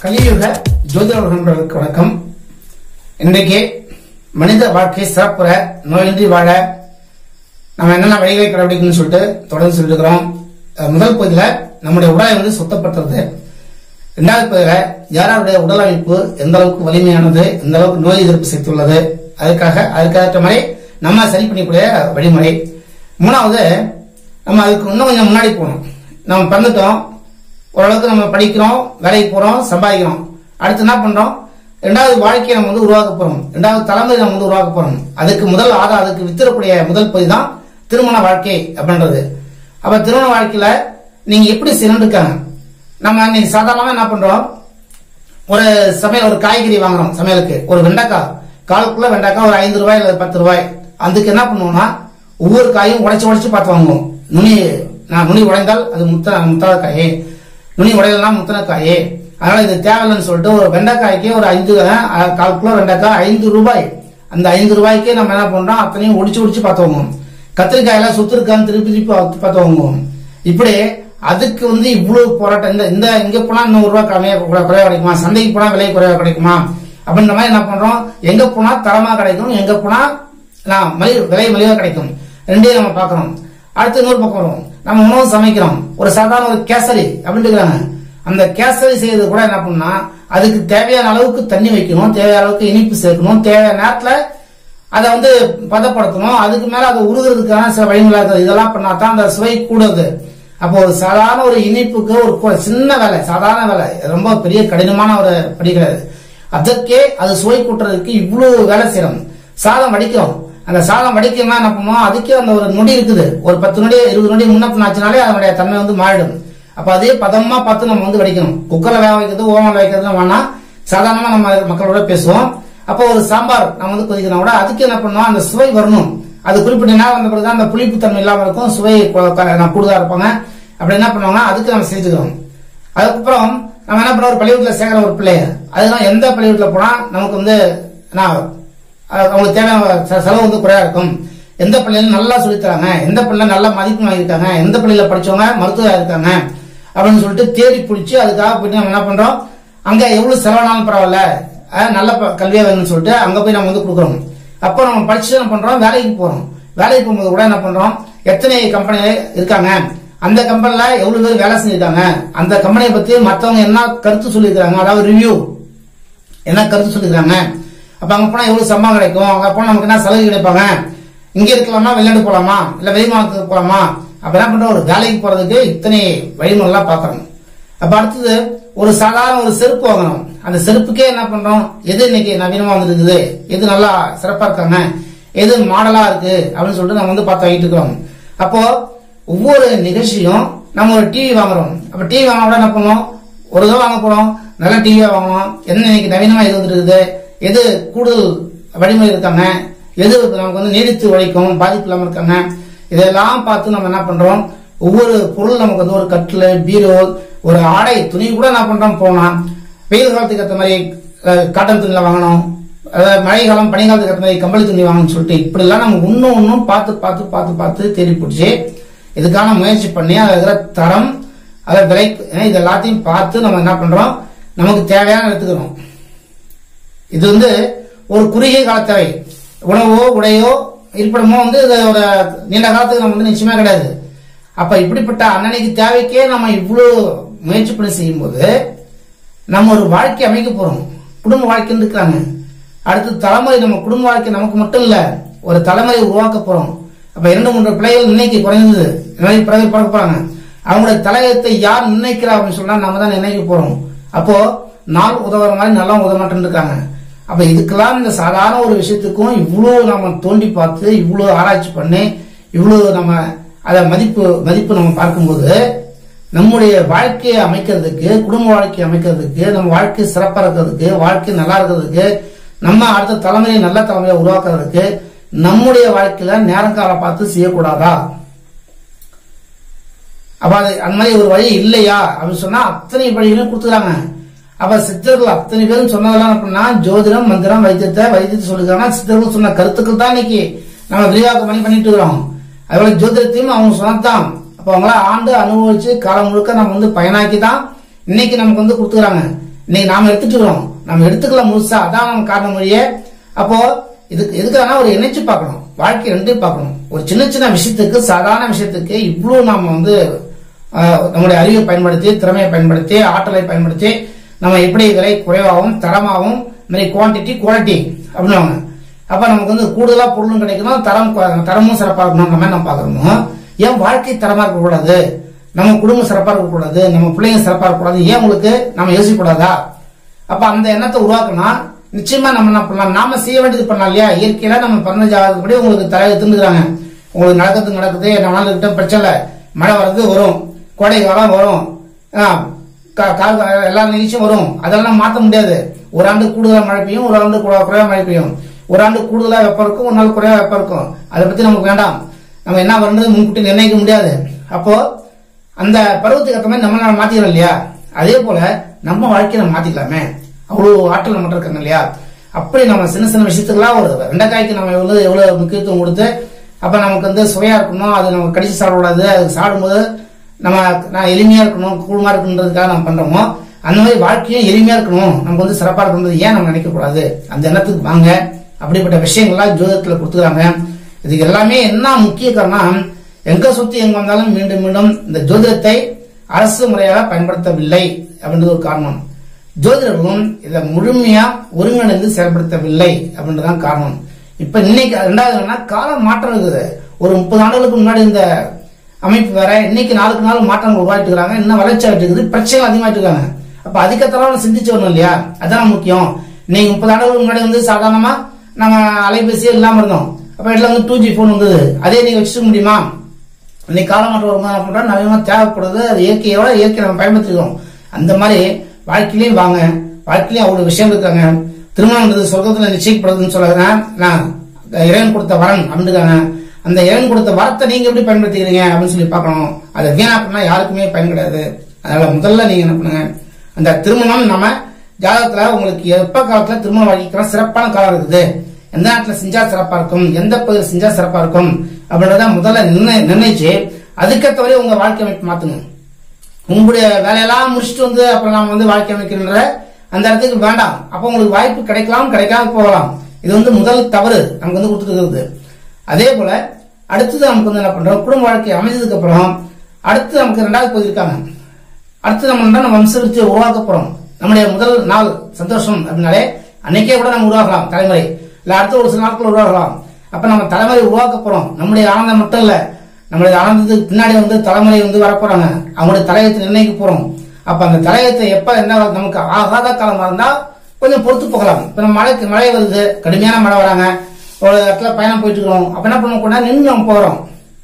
கலியுக ஜோதிட நண்பர்களுக்கு வணக்கம் இன்றைக்கு மனித வாழ்க்கை சிறப்புற நோயின்றி வாழ நம்ம என்னென்ன வழிகளை கடைபிடிக்கணும்னு சொல்லிட்டு தொடர்ந்து சொல்லிட்டு இருக்கிறோம் அஹ் முதல் பகுதியில நம்முடைய உடலை வந்து சுத்தப்படுத்துறது இரண்டாவது பகுதியில யாராருடைய உடல் அமைப்பு எந்த அளவுக்கு வலிமையானது எந்த அளவுக்கு நோய் எதிர்ப்பு சக்தி உள்ளது அதுக்காக அதுக்கேற்ற மாதிரி நம்ம சரி பண்ணிக்கூடிய வழிமுறை மூணாவது நம்ம அதுக்கு இன்னும் கொஞ்சம் முன்னாடி போகணும் நம்ம பிறந்துட்டோம் ஓரளவுக்கு நம்ம படிக்கிறோம் வேலைக்கு போறோம் சம்பாதிக்கிறோம் அடுத்து என்ன பண்றோம் ரெண்டாவது வாழ்க்கையை நம்ம வந்து உருவாக்க போறோம் ரெண்டாவது தலைமுறை நம்ம வந்து உருவாக்க போறோம் அதுக்கு முதல் ஆதாரம் அதுக்கு வித்திரக்கூடிய முதல் பகுதி தான் திருமண வாழ்க்கை அப்படின்றது அப்ப திருமண வாழ்க்கையில நீங்க எப்படி சிறந்துருக்காங்க நம்ம இன்னைக்கு சாதாரணமா என்ன பண்றோம் ஒரு சமையல் ஒரு காய்கறி வாங்குறோம் சமையலுக்கு ஒரு வெண்டைக்காய் காலுக்குள்ள வெண்டைக்காய் ஒரு ஐந்து ரூபாய் இல்ல பத்து ரூபாய் அதுக்கு என்ன பண்ணுவோம்னா ஒவ்வொரு காயும் உடைச்சு உடைச்சு பார்த்து வாங்குவோம் நுனி நான் நுனி உடைந்தால் அது முத்த முத்தாத காயே நுனி உடையலாம் முத்தின காயே அதனால இது தேவையில்லைன்னு சொல்லிட்டு ஒரு வெண்டைக்காய்க்கு ஒரு ஐந்து அஹ், கால் கிலோ வெண்டைக்காய் ஐந்து ரூபாய் அந்த ஐந்து ரூபாய்க்கு நம்ம என்ன பண்றோம் அத்தனையும் ஒடிச்சு ஒடிச்சு பார்த்து வாங்குவோம் கத்திரிக்காயெல்லாம் சுத்து இருக்கான்னு திருப்பி திருப்பி பார்த்து பார்த்து வாங்குவோம் இப்படி அதுக்கு வந்து இவ்வளவு போராட்டம் இந்த இந்த இங்க போனா நூறு ரூபாய் கம்மியா கூட- குறைவா கிடைக்குமா சந்தைக்கு போனா விலை குறைவா கிடைக்குமா அப்படின்ற மாதிரி என்ன பண்றோம் எங்க போனா தரமா கிடைக்கும் எங்க போனா நான் மலி விலை மலிவா கிடைக்கும் ரெண்டையும் நம்ம பார்க்கறோம் அடுத்து இன்னொரு பக்கம் வரும் நம்ம உணவு சமைக்கிறோம் ஒரு சாதாரண ஒரு கேசரி அப்படின்னு இருக்கிறாங்க அந்த கேசரி செய்யறது கூட என்ன பண்ணா அதுக்கு தேவையான அளவுக்கு தண்ணி வைக்கணும் தேவையான அளவுக்கு இனிப்பு சேர்க்கணும் தேவையான நேரத்துல அதை வந்து பதப்படுத்தணும் அதுக்கு மேல அதை உருகிறதுக்கான சில வழிமுறை இருக்குது. இதெல்லாம் பண்ணா தான் அந்த சுவை கூடுது அப்போ ஒரு சாதாரண ஒரு இனிப்புக்கு ஒரு கு- சின்ன வேலை சாதாரண வேலை இது ரொம்ப பெரிய கடினமான ஒரு படி கிடையாது அதற்கே அது சுவை கூட்டுறதுக்கு இவ்வளவு வேலை செய்யறோம் சாதம் வடிக்கிறோம் அந்த சாதம் வடிக்கணும்னா என்ன பண்ணுவோம் அதுக்கே அந்த ஒரு நொடி இருக்குது ஒரு பத்து நொடி இருபது நொடி முன்ன ஆச்சுனாலே அதனுடைய தன்மை வந்து மாறிடும் அப்ப அதே பதமா பார்த்து நம்ம வந்து வடிக்கணும் குக்கர்ல வேக வைக்கிறது ஓவன்ல வைக்கிறது வேணாம் சாதாரணமா நம்ம மக்களோட பேசுவோம் அப்போ ஒரு சாம்பார் நம்ம வந்து கொதிக்கணும் கூட அதுக்கு என்ன பண்ணுவோம் அந்த சுவை வரணும் அது குறிப்பிட்ட நேரம் வந்த பிறகு அந்த புளிப்பு தன்மை இல்லாம இருக்கும் சுவை கொ- க- நான் கூடுதலா இருப்பாங்க அப்படி என்ன பண்ணுவாங்கன்னா அதுக்கு நம்ம செஞ்சுக்கிறோம் அதுக்கப்புறம் நம்ம என்ன பண்ணோம் ஒரு பள்ளிக்கூடத்துல சேர்க்கிற ஒரு பிள்ளைய அதெல்லாம் எந்த பள்ளிக்கூடத்துல போனா நமக்கு வந்து நான் அஹ், அவங்களுக்கு தேவையான செ- செலவு வந்து குறையா இருக்கும் எந்த பள்ளியில நல்லா சொல்லித் தராங்க எந்த பள்ளியில நல்ல மதிப்பு வாங்கியிருக்காங்க எந்த பள்ளியில படிச்சவங்க மருத்துவரா இருக்காங்க அப்படின்னு சொல்லிட்டு தேடி பிடிச்சி அதுக்காக போயிட்டு நம்ம என்ன பண்றோம் அங்க எவ்வளவு செலவானாலும் பரவாயில்ல அஹ், நல்ல ப- கல்வியா வேணும்னு சொல்லிட்டு அங்க போய் நம்ம வந்து கொடுக்குறோம் அப்போ நம்ம படிச்சு என்ன பண்றோம் வேலைக்கு போறோம் வேலைக்கு போகும்போது கூட என்ன பண்றோம் எத்தனை கம்பெனி இருக்காங்க அந்த கம்பெனில எவ்வளவு பேர் வேலை செஞ்சிருக்காங்க அந்த கம்பெனியை பத்தி மத்தவங்க என்ன கருத்து சொல்லியிருக்காங்க அதாவது ரிவ்யூ என்ன கருத்து சொல்லிருக்காங்க அப்ப அங்க போனா எவ்வளவு சம்பளம் கிடைக்கும் அங்க போனா நமக்கு என்ன சலுகை கிடைப்பாங்க இங்க இருக்கலாமா வெளிநாடு போலாமா இல்ல வெளிமாநிலத்துக்கு போலாமா அப்ப என்ன பண்றோம் ஒரு வேலைக்கு போறதுக்கு இத்தனை வழிமுறைலாம் பாக்குறோம் அப்ப அடுத்தது ஒரு சாதாரண ஒரு செருப்பு வாங்கணும் அந்த செருப்புக்கே என்ன பண்றோம் எது இன்னைக்கு நவீனமா வந்துருக்குது எது நல்லா சிறப்பா இருக்காங்க எது மாடலா இருக்கு அப்படின்னு சொல்லிட்டு நம்ம வந்து பார்த்து வாங்கிட்டு இருக்கிறோம் அப்போ ஒவ்வொரு நிகழ்ச்சியும் நம்ம ஒரு டிவி வாங்குறோம் அப்ப டிவி வாங்கினா கூட என்ன பண்ணுவோம் ஒரு தடவை வாங்க போறோம் நல்ல டிவியா வாங்கணும் என்ன இன்னைக்கு நவீனமா எது வந்துருக்குது எது கூடுதல் வழிமுறை இருக்காங்க எது நமக்கு வந்து நீடித்து உழைக்கும் பாதிப்பு இல்லாம இருக்காங்க இதெல்லாம் பார்த்து நம்ம என்ன பண்றோம் ஒவ்வொரு பொருள் நமக்கு வந்து ஒரு கட்டில் பீரோ ஒரு ஆடை துணி கூட என்ன பண்றோம் போனா வெயில் காலத்துக்கு ஏற்ற மாதிரி அஹ், காட்டன் துணியில வாங்கணும் அதாவது மழை காலம் பனிக்காலத்துக்கு ஏற்ற மாதிரி கம்பளி துணி வாங்கணும்னு சொல்லிட்டு இப்படி எல்லாம் நம்ம ஒன்னும் ஒன்னும் பார்த்து பார்த்து பார்த்து பார்த்து தேடி பிடிச்சி இதுக்கான முயற்சி பண்ணி அதுல இருக்கிற தரம் அதை விலை ஏன்னா இது எல்லாத்தையும் பார்த்து நம்ம என்ன பண்றோம் நமக்கு தேவையான எடுத்துக்கிறோம் இது வந்து ஒரு குறுகிய கால தேவை உணவோ உடையோ இருப்பிடமோ வந்து இது ஒரு நீண்ட காலத்துக்கு நம்ம வந்து நிச்சயமா கிடையாது அப்ப இப்படிப்பட்ட அன்னன்னைக்கு தேவைக்கே நம்ம இவ்வளவு முயற்சி பண்ணி செய்யும்போது நம்ம ஒரு வாழ்க்கை அமைக்க போறோம் குடும்ப வாழ்க்கைன்னு இருக்கிறாங்க அடுத்த தலைமுறை நம்ம குடும்ப வாழ்க்கை நமக்கு மட்டும் இல்ல ஒரு தலைமுறை உருவாக்க போறோம் அப்ப இரண்டு மூன்று பிள்ளைகள் இன்னைக்கு குறைந்தது இந்த மாதிரி பிறகு பிறக்க போறாங்க அவங்களுடைய தலையத்தை யார் நிர்ணயிக்கிறா அப்படின்னு சொன்னா நம்ம தான் நிர்ணயிக்க போறோம் அப்போ நாள் உதவுற மாதிரி நல்லா உதவ மாட்டேன்னு இருக்காங்க அப்ப இதுக்கெல்லாம் இந்த சாதாரண ஒரு விஷயத்துக்கும் இவ்வளவு நம்ம தோண்டி பார்த்து இவ்வளவு ஆராய்ச்சி பண்ணி இவ்வளவு நம்ம அத மதிப்பு மதிப்பு நம்ம பார்க்கும்போது நம்முடைய வாழ்க்கையை அமைக்கிறதுக்கு குடும்ப வாழ்க்கையை அமைக்கிறதுக்கு நம்ம வாழ்க்கை சிறப்பா இருக்கிறதுக்கு வாழ்க்கை நல்லா இருக்கிறதுக்கு நம்ம அடுத்த தலைமுறையை நல்ல தலைமுறையை உருவாக்குறதுக்கு நம்முடைய வாழ்க்கையில நேரங்காலம் பார்த்து செய்யக்கூடாதா அப்ப அது அந்த மாதிரி ஒரு வழி இல்லையா அப்படின்னு சொன்னா அத்தனை வழிகளையும் கொடுத்துறாங்க அப்ப சித்தர்கள் அத்தனை பேரும் சொன்னதெல்லாம் அப்படின்னா ஜோதிடம் மந்திரம் வைத்தியத்தை வைத்தியத்தை சொல்லிருக்காங்க சித்தர்கள் சொன்ன கருத்துக்கள் தான் இன்னைக்கு நம்ம விரிவாக்கம் பண்ணி பண்ணிட்டு இருக்கிறோம் அதுபோல ஜோதிடத்தையும் அவங்க சொன்னதான் அப்ப அவங்கள ஆண்டு அனுபவிச்சு காலம் முழுக்க நம்ம வந்து பயனாக்கி தான் இன்னைக்கு நமக்கு வந்து கொடுத்துக்கிறாங்க இன்னைக்கு நாம எடுத்துட்டு இருக்கோம் நம்ம எடுத்துக்கலாம் முழுசா அதான் நம்ம காரணம் வழியே அப்போ இதுக்கு எதுக்கான ஒரு இணைச்சு பார்க்கணும் வாழ்க்கை ரெண்டையும் பார்க்கணும் ஒரு சின்ன சின்ன விஷயத்துக்கு சாதாரண விஷயத்துக்கு இவ்வளவு நாம வந்து ஆஹ், நம்முடைய அறிவை பயன்படுத்தி திறமையை பயன்படுத்தி ஆற்றலை பயன்படுத்தி நம்ம எப்படி விலை குறைவாகவும் தரமாகவும் இந்த மாதிரி குவான்டிட்டி குவாலிட்டி அப்படின்னுவாங்க அப்ப நமக்கு வந்து கூடுதலா பொருளும் கிடைக்கணும் தரம் கு- தரமும் சிறப்பா இருக்கணும் நம்ம என்ன பாக்குறோமோ ஏன் வாழ்க்கை தரமா இருக்கக்கூடாது நம்ம குடும்பம் சிறப்பா இருக்கக்கூடாது நம்ம பிள்ளைங்க சிறப்பா இருக்கக்கூடாது ஏன் உங்களுக்கு நம்ம யோசிக்க கூடாதா அப்ப அந்த எண்ணத்தை உருவாக்கணும் நிச்சயமா நம்ம என்ன பண்ணலாம் நாம செய்ய வேண்டியது பண்ணலாம் இல்லையா இயற்கையில நம்ம பிறந்த ஜாதகப்படி உங்களுக்கு தலையில திண்டுக்கிறாங்க உங்களுக்கு நடக்கிறது நடக்குது நம்மளால கிட்ட பிரச்சனை இல்ல. மழை வர்றது வரும் கோடை காலம் வரும் ஆ, கா- கா- எல்லா நிகழ்ச்சியும் வரும் அதெல்லாம் மாத்த முடியாது ஒரு ஆண்டு கூடுதலா மழை பெய்யும் ஒரு ஆண்டு குறை- குறைவா மழை பெய்யும் ஒரு ஆண்டு கூடுதலா வெப்பம் இருக்கும் ஒரு நாள் குறைவா வெப்பம் இருக்கும் அதை பத்தி நமக்கு வேண்டாம் நம்ம என்ன பண்றது முன்கூட்டி நிர்ணயிக்க முடியாது அப்போ அந்த பருவத்துக்கு ஏற்ற மாதிரி நம்ம மாத்திக்கிறோம் இல்லையா அதே போல நம்ம வாழ்க்கையை நம்ம மாத்திக்கலாமே அவ்வளவு ஆற்றல் நம்ம இருக்காங்க இல்லையா அப்படி நம்ம சின்ன சின்ன விஷயத்துக்குலாம் ஒரு வெண்டைக்காய்க்கு நம்ம எவ்வளவு எவ்வளவு முக்கியத்துவம் கொடுத்து அப்ப நமக்கு வந்து சுவையா இருக்கணும் அது நம்ம கடிச்சு சாப்பிடக்கூடாது அது சாப்பிடும்போது நம்ம நான் எளிமையா இருக்கணும் கூடுமா இருக்கணுன்றதுக்காக நம்ம பண்றோமோ அந்த மாதிரி வாழ்க்கையும் எளிமையா இருக்கணும் நமக்கு வந்து சிறப்பா இருக்கணும் ஏன் நம்ம நினைக்க கூடாது அந்த எண்ணத்துக்கு வாங்க அப்படிப்பட்ட விஷயங்கள்லாம் ஜோதிடத்துல கொடுத்துக்கிறாங்க இது எல்லாமே என்ன முக்கிய காரணம் எங்க சுத்தி எங்க வந்தாலும் மீண்டும் மீண்டும் இந்த ஜோதிடத்தை அரசு முறையாக பயன்படுத்தவில்லை அப்படின்றது ஒரு காரணம் ஜோதிடர்களும் இதை முழுமையா ஒருங்கிணைந்து செயல்படுத்தவில்லை அப்படின்றதுதான் காரணம் இப்ப இன்னைக்கு ரெண்டாவது என்னன்னா கால மாற்றம் இருக்குது ஒரு முப்பது ஆண்டுகளுக்கு முன்னாடி இந்த அமைப்பு வேற இன்னைக்கு நாளுக்கு நாள் மாற்றங்கள் உருவாயிட்டு இருக்காங்க இன்னும் வளர்ச்சி ஆகிட்டு இருக்குது பிரச்சனைகள் அதிகமாயிட்டு இருக்காங்க அப்ப அதிகத்தளவு சிந்திச்சு வரணும் இல்லையா அதான் முக்கியம் இன்னைக்கு முப்பது ஆண்டுகளுக்கு முன்னாடி வந்து சாதாரணமா நம்ம அலைபேசியே இல்லாம இருந்தோம் அப்ப இடத்துல வந்து டூ ஜி போன் வந்தது அதே நீங்க வச்சுக்க முடியுமா இன்னைக்கு காலமாற்றம் வரும்போது என்ன பண்றோம் நவீனமா தேவைப்படுது அது இயற்கையோட இயற்கை நம்ம பயன்படுத்திக்கிறோம் அந்த மாதிரி வாழ்க்கையிலையும் வாங்க வாழ்க்கையிலையும் அவ்வளவு விஷயம் இருக்காங்க திருமணம்ன்றது சொர்க்கத்துல நிச்சயிக்கப்படுதுன்னு சொல்லுறாங்க நான் இறைவன் கொடுத்த வரன் அப்படின்றாங்க அந்த இறைவன் கொடுத்த வரத்தை நீங்க எப்படி பயன்படுத்திக்கிறீங்க அப்படின்னு சொல்லி பார்க்கணும் அதை வீணாக்கணும்னா யாருக்குமே பயன் கிடையாது அதனால முதல்ல நீங்க என்ன பண்ணுங்க அந்த திருமணம் நம்ம ஜாதகத்துல உங்களுக்கு எப்ப காலத்துல திருமணம் வாழ்க்கைக்கு சிறப்பான காலம் இருக்குது எந்த நாட்டுல செஞ்சா சிறப்பா இருக்கும் எந்த பகுதியில் செஞ்சா சிறப்பா இருக்கும் அப்படின்றத முதல்ல நிர்ணய- நிர்ணயிச்சு அதுக்கேற்றவரை உங்க வாழ்க்கை அமைப்பு மாத்துங்க உங்களுடைய வேலையெல்லாம் முடிச்சுட்டு வந்து அப்புறம் நாம வந்து வாழ்க்கை அமைக்கின்ற அந்த இடத்துக்கு வேண்டாம் அப்ப உங்களுக்கு வாய்ப்பு கிடைக்கலாம் கிடைக்காம போகலாம் இது வந்து முதல் தவறு நமக்கு வந்து கொடுத்துருக்கிறது அதே போல அடுத்தது நமக்கு வந்து என்ன பண்றோம் குடும்ப வாழ்க்கை அமைஞ்சதுக்கு அப்புறம் அடுத்து நமக்கு ரெண்டாவது பகுதி இருக்காங்க அடுத்து நம்ம என்ன நம்ம வம்சத்தை உருவாக்க போறோம் நம்முடைய முதல் நாள் சந்தோஷம் அப்படின்னாலே அன்னைக்கே கூட நம்ம உருவாகலாம் தலைமுறை இல்ல அடுத்த ஒரு சில நாட்கள் உருவாகலாம் அப்ப நம்ம தலைமுறை உருவாக்க போறோம் நம்முடைய ஆனந்தம் மட்டும் இல்ல நம்முடைய ஆனந்தத்துக்கு பின்னாடி வந்து தலைமுறை வந்து வரப்போறாங்க அவங்களுடைய தலையத்தை நிர்ணயிக்க போறோம் அப்ப அந்த தலையத்தை எப்ப என்ன நமக்கு ஆகாத காலமா இருந்தா கொஞ்சம் பொறுத்து போகலாம் இப்ப நம்ம மழைக்கு மழை வருது கடுமையான மழை வராங்க ஒரு இடத்துல பயணம் போயிட்டு இருக்கிறோம் அப்ப என்ன பண்ண கூட நின்று நம்ம போறோம்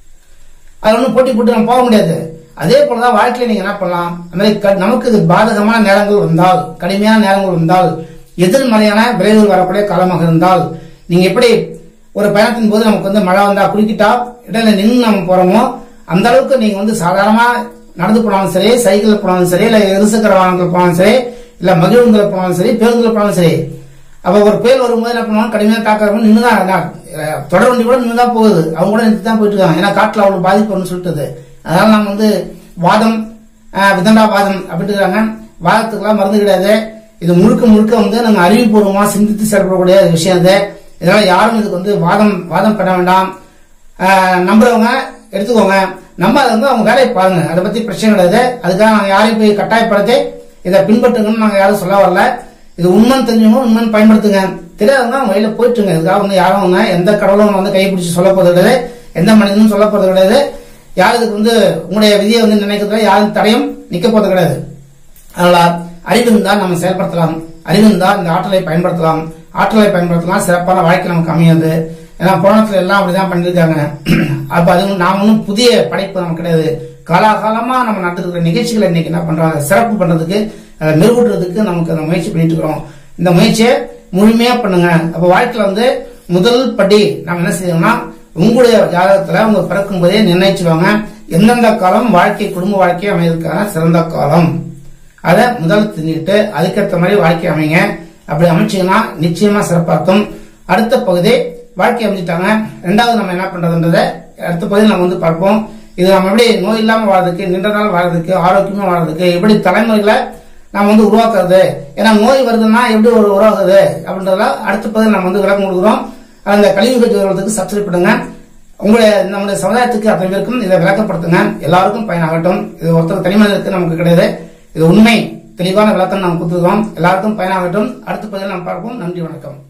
அது ஒன்றும் போட்டி போட்டு நம்ம போக முடியாது அதே போலதான் வாழ்க்கையில நீங்க என்ன பண்ணலாம் அந்த மாதிரி க- நமக்கு இது பாதகமான நேரங்கள் வந்தால் கடுமையான நேரங்கள் வந்தால் எதிர்மறையான விளைவுகள் வரக்கூடிய காலமாக இருந்தால் நீங்க எப்படி ஒரு பயணத்தின் போது நமக்கு வந்து மழை வந்தா குறுக்கிட்டா இடையில நின்று நம்ம போறோமோ அந்த அளவுக்கு நீங்க வந்து சாதாரணமா நடந்து போனாலும் சரி சைக்கிள் போனாலும் சரி இல்ல இருசக்கர வாகனத்தில் போனாலும் சரி இல்ல மகிழுந்துல போனாலும் சரி பேருந்துல போனாலும் சரி அப்ப ஒரு புயல் வரும்போது என்ன பண்ணுவாங்க கடுமையான தாக்கம் நின்று தான் தொடர் வண்டி கூட நின்று தான் போகுது அவங்க கூட நின்று தான் போயிட்டு இருக்காங்க ஏன்னா காட்டுல அவ்வளவு பாதிப்பு வரும்னு சொல்லிட்டது அதனால நம்ம வந்து வாதம் ஆஹ், விதண்டா வாதம் அப்படின்றாங்க வாதத்துக்கெல்லாம் மருந்து கிடையாது இது முழுக்க முழுக்க வந்து நம்ம அறிவுபூர்வமா சிந்தித்து செயல்படக்கூடிய விஷயம் இது இதனால யாரும் இதுக்கு வந்து வாதம் வாதம் பண்ண வேண்டாம் ஆஹ், நம்புறவங்க எடுத்துக்கோங்க நம்ம அதை வந்து அவங்க வேலையை பாருங்க அதை பத்தி பிரச்சனை கிடையாது அதுக்காக நாங்க யாரையும் போய் கட்டாயப்படுத்தி இதை பின்பற்றுங்கன்னு நாங்க யாரும் சொல்ல வரல இது உண்மைன்னு தெரிஞ்சவங்க உண்மைன்னு பயன்படுத்துங்க தெரியாதவங்க அவங்க வழியில போயிட்டுங்க இதுக்காக வந்து யாரும் அவங்க எந்த கடவுளும் வந்து கைப்பிடிச்சு சொல்ல போறது கிடையாது எந்த மனிதனும் சொல்ல போறது கிடையாது யாரும் இதுக்கு வந்து உங்களுடைய விதியை வந்து நினைக்கிறதுல யாரும் தடையும் நிக்க போறது கிடையாது அதனால அறிவு இருந்தால் நம்ம செயல்படுத்தலாம் அறிவு இருந்தால் இந்த ஆற்றலை பயன்படுத்தலாம் ஆற்றலை பயன்படுத்தலாம் சிறப்பான வாழ்க்கை நமக்கு அமையாது ஏன்னா புராணத்துல எல்லாம் அப்படிதான் பண்ணிருக்காங்க அப்ப அது ஒண்ணும் நாம ஒன்றும் புதிய படைப்பு நமக்கு கிடையாது காலாகாலமா நம்ம நடந்துருக்கிற நிகழ்ச்சிகளை இன்னைக்கு என்ன பண்றாங்க சிறப்பு பண்றதுக்கு அதை மெருகூட்டுறதுக்கு நமக்கு அந்த முயற்சி பண்ணிட்டு இருக்கிறோம் இந்த முயற்சியை முழுமையா பண்ணுங்க அப்ப வாழ்க்கையில வந்து முதல் படி நம்ம என்ன செய்யணும்னா உங்களுடைய ஜாதகத்துல உங்க பிறக்கும் போதே நிர்ணயிச்சிருவாங்க எந்தெந்த காலம் வாழ்க்கை குடும்ப வாழ்க்கை அமைவதற்கான சிறந்த காலம் அதை முதல் தின்னிட்டு அதுக்கேற்ற மாதிரி வாழ்க்கை அமைங்க அப்படி அமைச்சீங்கன்னா நிச்சயமா சிறப்பாக்கும் அடுத்த பகுதி வாழ்க்கை அமைச்சிட்டாங்க ரெண்டாவது நம்ம என்ன பண்றதுன்றதை அடுத்த பகுதியில் நம்ம வந்து பார்ப்போம் இது நம்ம எப்படி நோய் இல்லாம வாழ்றதுக்கு நீண்ட நாள் வாழ்றதுக்கு ஆரோக்கியமா வாழ்றதுக்கு எப்படி தலைமுறைகளை நம்ம வந்து உருவாக்குறது ஏன்னா நோய் வருதுன்னா எப்படி ஒரு உருவாகுது அப்படின்றதெல்லாம் அடுத்த பதில் நம்ம வந்து விளக்கம் கொடுக்குறோம் அந்த கழிவுக ஜோதிடத்துக்கு சப்ஸ்கிரைப் பண்ணுங்க உங்களுடைய நம்முடைய சமுதாயத்துக்கு அத்தனை பேருக்கும் இதை விளக்கப்படுத்துங்க எல்லாருக்கும் பயனாகட்டும் இது ஒருத்தர் தனிமனிதருக்கு நமக்கு கிடையாது இது உண்மை தெளிவான விளக்கம் நாம் கொடுத்துருக்கோம் எல்லாருக்கும் பயனாகட்டும் அடுத்த பதில் நாம் பார்ப்போம் நன்றி வணக்கம்